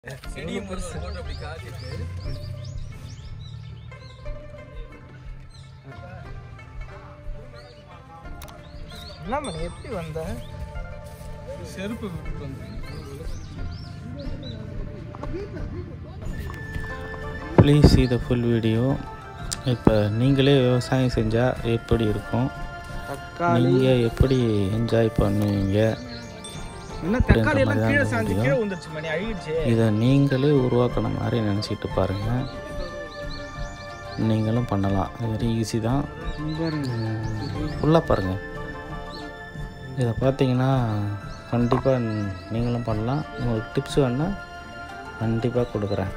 செடியும் போட்டு அப்படி காட்டிட்டு என்ன மணி எப்படி வந்த செருப்பு விட்டுட்டு வந்து please see the full video இப்போ நீங்களே விவசாயம் செஞ்சால் எப்படி இருக்கும் தக்காளி நீங்கள் எப்படி என்ஜாய் பண்ணுவீங்க என்ன தக்காளி எல்லாம் கீழே சாஞ்சு கீழே வந்துருச்சு மணி அழுகிடுச்சு இதை நீங்களே உருவாக்கின மாதிரி நினச்சிட்டு பாருங்கள் நீங்களும் பண்ணலாம் வெரி ஈஸி தான் ஃபுல்லாக பாருங்கள் இதை பார்த்தீங்கன்னா கண்டிப்பாக நீங்களும் பண்ணலாம் உங்களுக்கு டிப்ஸ் வேணால் கண்டிப்பாக கொடுக்குறேன்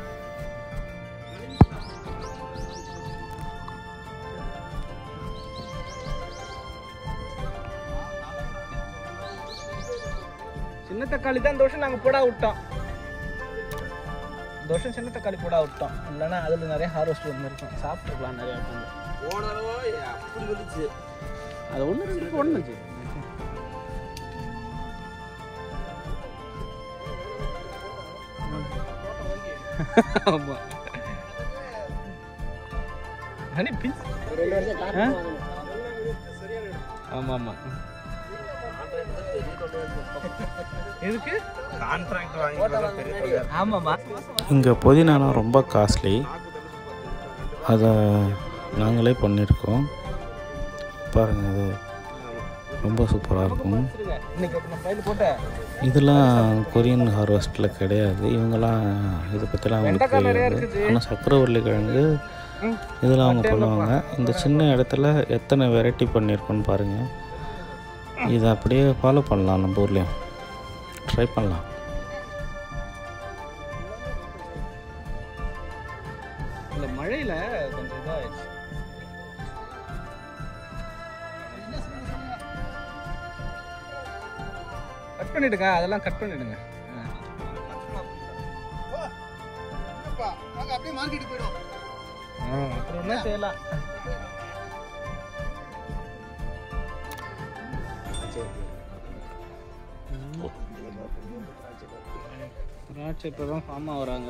சின்ன தக்காளி தான் இந்த வருஷம் நாங்கள் போடா விட்டோம் இந்த வருஷம் சின்ன தக்காளி போடா விட்டோம் இல்லைன்னா அதில் நிறைய ஹார்வெஸ்ட் வந்துருக்கும் சாப்பிட்ருக்கலாம் நிறையா உட்காந்து போன தடவை அப்படி வந்துச்சு அது ஒன்று ரெண்டு ஒன்றுச்சு ஆமா ஹனி பின் ஆ? ஆமா ஆமா எதுக்கு கான்ட்ராக்ட் வாங்கி பெரிய ஆமாம்மா இங்கே புதினாலாம் ரொம்ப காஸ்ட்லி அதை நாங்களே பண்ணியிருக்கோம் பாருங்கள் அது ரொம்ப சூப்பராக இருக்கும் இன்னைக்கு நான் ஃபைல் போட்டேன் இதெல்லாம் கொரியன் ஹார்வெஸ்ட்டில் கிடையாது இவங்கெல்லாம் இதை பற்றிலாம் அவங்களுக்கு வெண்டைக்காய் நிறையா தெரியாது இருக்குது. ஆனால் சக்கரவள்ளி கிழங்கு ம். இதெல்லாம் அவங்க பண்ணுவாங்க இந்த சின்ன இடத்துல எத்தனை வெரைட்டி பண்ணியிருக்கோன்னு பாருங்கள் இதை அப்படியே ஃபாலோ பண்ணலாம் நம்ம ஊர்லேயும் ட்ரை பண்ணலாம் இந்த மழையில கொஞ்சம் இதாகிடுச்சு கட் பண்ணிடுங்க அதெல்லாம் கட் பண்ணிடுங்க ஆ. ஆ, அப்புறம் என்ன செய்யலாம் திராட்சை இப்போ தான் ஃபார்ம் ஆகுறாங்க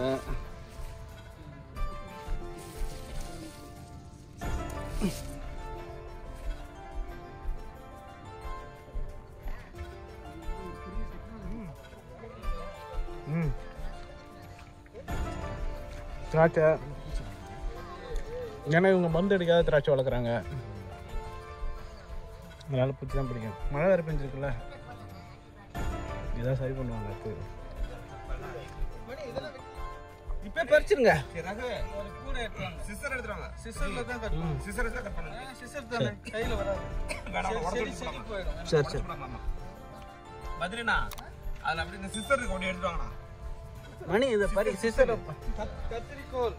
ம் திராட்சை ஏன்னா இவங்க மருந்து அடிக்காத திராட்சை வளர்க்குறாங்க அதனால பூச்சி தான் பிடிக்கும் மழை வேறு பெஞ்சிருக்குல்ல இதான் சரி பண்ணுவாங்க அடுத்து இப்போ பறிச்சிருங்க சிஸ்டர் எடுத்துறாங்க சிஸ்டர்ல தான் கட் சிஸ்டர் தான் கட் பண்ணுங்க சிஸ்டர் தானே கையில வராது செடி செடி போயிடும் சரி சரி பத்ரினா அதுல அப்படி இந்த சிஸ்டர் கொண்டு எடுத்துவாங்கண்ணா மணி இதை பறி சிஸ்டர் கத்திரிக்கோல்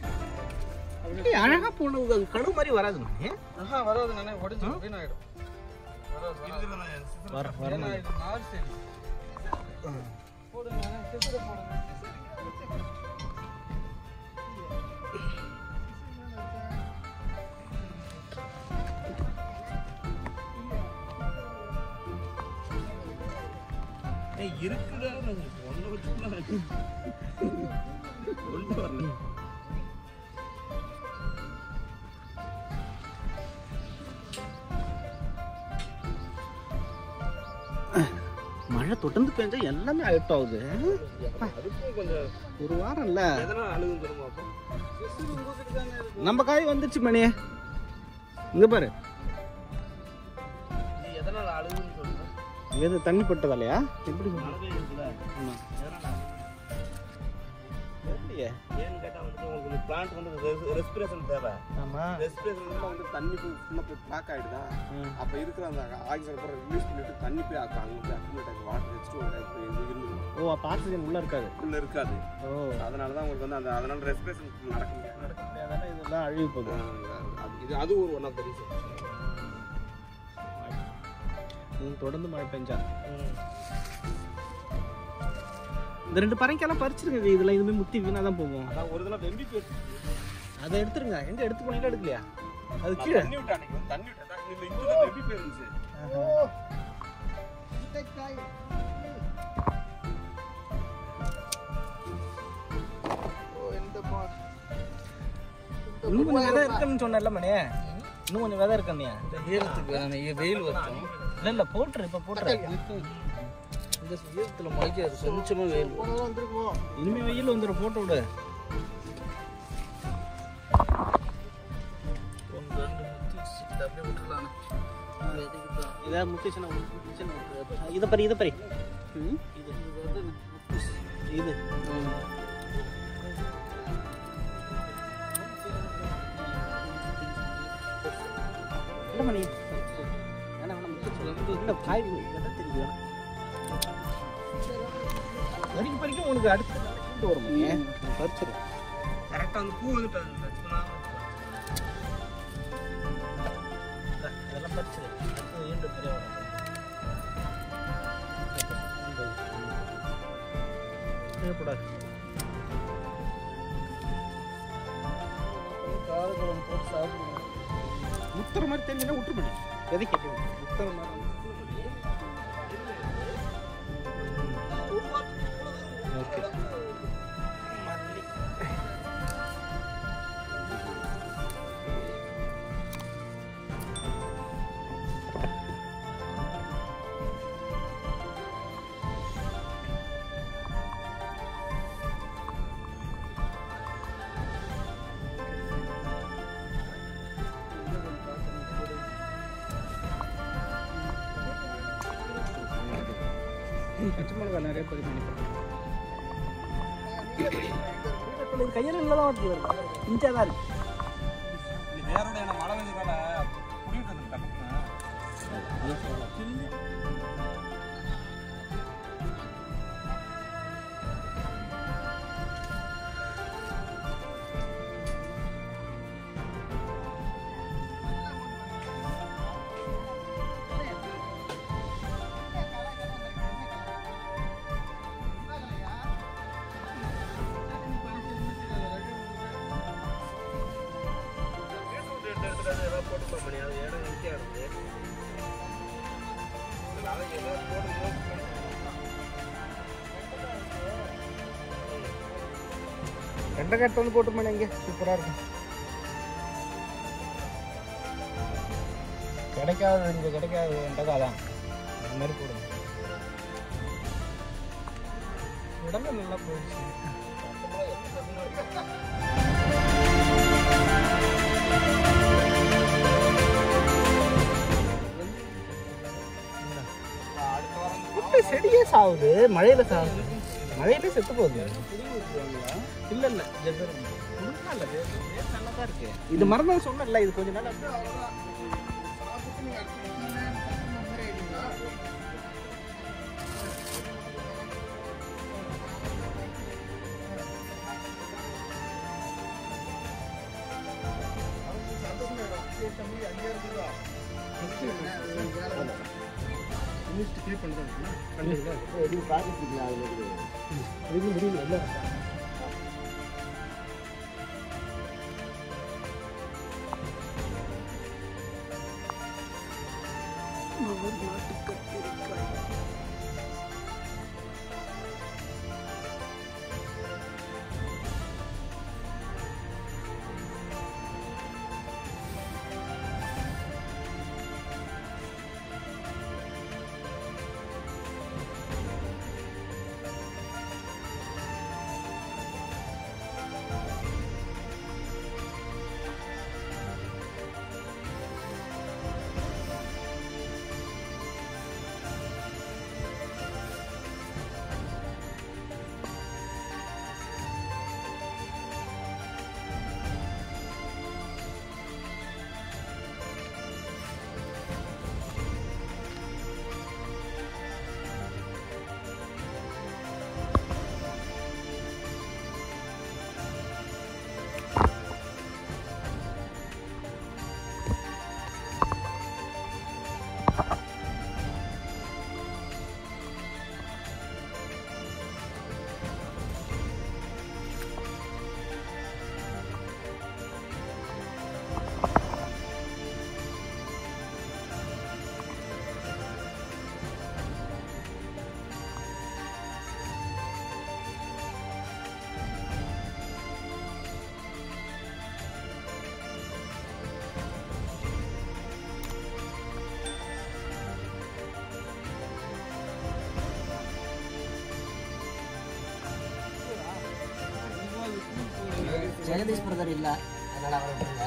அழகா போனது அது கடு மாதிரி வராது மணி ஆஹா வராது நானே உடைஞ்சு வீணாயிடும் வர வர இது நார் செடி போடுங்க சிஸ்டர் போடுங்க ஏய் இருக்குடா ஒண்ணு வச்சுக்கலாம் ஒண்ணு வரல மழை தொடர்ந்து பெஞ்சா எல்லாமே அழுட் ஆகுது அதுக்கும் கொஞ்சம் ஒரு வாரம் இல்ல எதனால அழுகுன்னு சொல்லுங்க அப்போ நம்ம காய் வந்துருச்சு மணி இங்க பாரு நீ எதனால அழுகுன்னு சொல்லுங்க எது தண்ணி பட்டதாலையா எப்படி சொல்ற? மழை பெய்யுதுல ஆமா. எதனால தெரியலையே. ஏன்னு கேட்டா வந்துட்டு உங்களுக்கு இந்த பிளான்ட் வந்து ரெஸ்பிரேஷன் தேவை ஆமா ரெஸ்பிரேஷன் வந்து தண்ணி ஃபுல்லாக போய் பிளாக் ஆகிடுதா ம். அப்போ இருக்கிற அந்த ஆக்சிஜன் அப்புறம் ரிலீஸ் பண்ணிட்டு தண்ணி போய் அங்கே அங்கே போய் அக்குமுலேட் ஆகி வாட்டர் வச்சுட்டு உங்களுக்கு இருந்துடும் ஓ அப்ப ஆக்சிஜன் உள்ள இருக்காது உள்ள இருக்காது ஓ அதனால தான் உங்களுக்கு வந்து அந்த அதனால ரெஸ்பிரேஷன் நடக்க முடியாது நடக்க முடியாதானே இதெல்லாம் அழுகி போகுது அது- இது அது ஒரு ஒன் ஆஃப் த ரீசன் இது தொடர்ந்து மழை பெஞ்சா இந்த ரெண்டு பறவைக்கெல்லாம் பறிச்சிருங்க இதெல்லாம் இதுமே முத்தி வீணா தான் போகும் அதான் ஒரு தடவை வெம்பி போயிடுச்சு அதை எடுத்துருங்க எங்க எடுத்து போனீங்களா எடுக்கலையா அது கீழே தண்ணி விட்டா அன்னைக்கு வந்து தண்ணி விட்டா இந்த இன்ஜின் தான் வெம்பி போயிருந்துச்சு இன்னும் கொஞ்சம் விதை இருக்குன்னு சொன்னல மணி இன்னும் கொஞ்சம் விதை இருக்கண்ணியா ஈரத்துக்கு வேணாம் இங்க வெயில் வரட்டும் இல்ல இல்ல போட்டுரு இப்ப போட்டுரு இந்த ஈரத்துல முளைக்காது கொஞ்சமா வெயில் இனிமே வெயில் வந்துடும் போட்டு விடு ஒன்று ரெண்டு முத்தி இதை அப்படியே விட்டுறலாம் விதைக்கு தான் இதை முத்துச்சுன்னா முத்துச்சுன்னா விட்டுரு. இதை பறி இதை பறி இது இது வந்து முத்தி இது என்ன பண்ணி வேணாம் வேணாம் முத்துச்சு இல்லை காய் விதை தெரியும் பறிக்க பறிக்க உனக்கு அடுத்து வரும் பறிச்சிரு கரெக்டாக அந்த பூ வந்துட்டாங்க இதெல்லாம் பறிச்சிரு அடுத்து ஈண்டு பெரிய வரும் செய்யக்கூடாது காலக்குழம்பு போட்டு சாப்பிடுவோம் முத்துற மாதிரி தெரிஞ்சுன்னா விட்டுருப்படி எதை கேட்டு முத்துற மாதிரி ஓகே பச்சை மிளகா நிறைய பொடி பண்ணி போட்டு கையில் இல்லை தான் வருது இன்ச்சா தான் இருக்கு இது வேரோட என்ன மழை பெஞ்சதால குடிட்டு வந்துட்டாங்க ரெண்டை கட்டு வந்து போட்டுருமாண்ணே இங்கே சூப்பராக இருக்கும் கிடைக்காது இங்கே கிடைக்காதுன்றது அதான் அந்த மாதிரி போடுங்க உடம்பு நல்லா போயிடுச்சு குட்டை செடியே சாவுது மழையில சாவுது மழையில செத்து போகுது இல்ல இல்ல ஜெபர் குடும்பம் இல்ல நல்லா தான் இருக்கு இது மறந்து சொன்னல இது கொஞ்ச நாள் அப்படியே இதுக்கு முடியல இல்ல ஜெகதீஷ் பிரதர் இல்லை அதனால அவரை விட்டுருங்க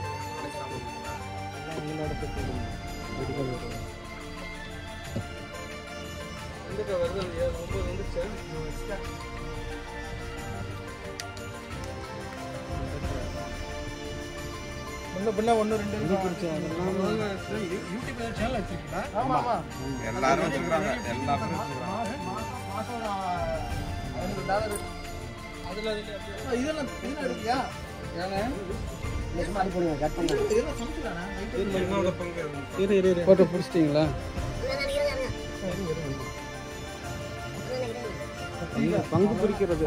வந்துட்டு வருது அந்த ஏழு ஒன்பது வந்துச்சு முன்ன பின்ன ஒன்று ரெண்டு யூடியூப் சேனல் வச்சிருக்கீங்களா ஆமா ஆமா எல்லாரும் வச்சிருக்காங்க எல்லா பேரும் வச்சிருக்காங்க அதுல இதெல்லாம் இதெல்லாம் எடுக்கியா சும்மா அடி போடுங்க கட் பண்ணுங்க இதெல்லாம் சமைக்கலாண்ணா என்னோட பங்கு இரு இரு இரு போட்டோ பிடிச்சிட்டிங்களா பங்கு பிடிக்கிறது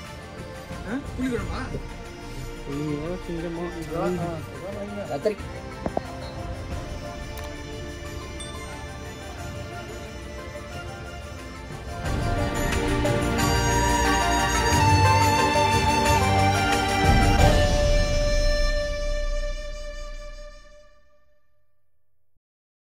புளி குழம்பா சிங்கமா கத்திரி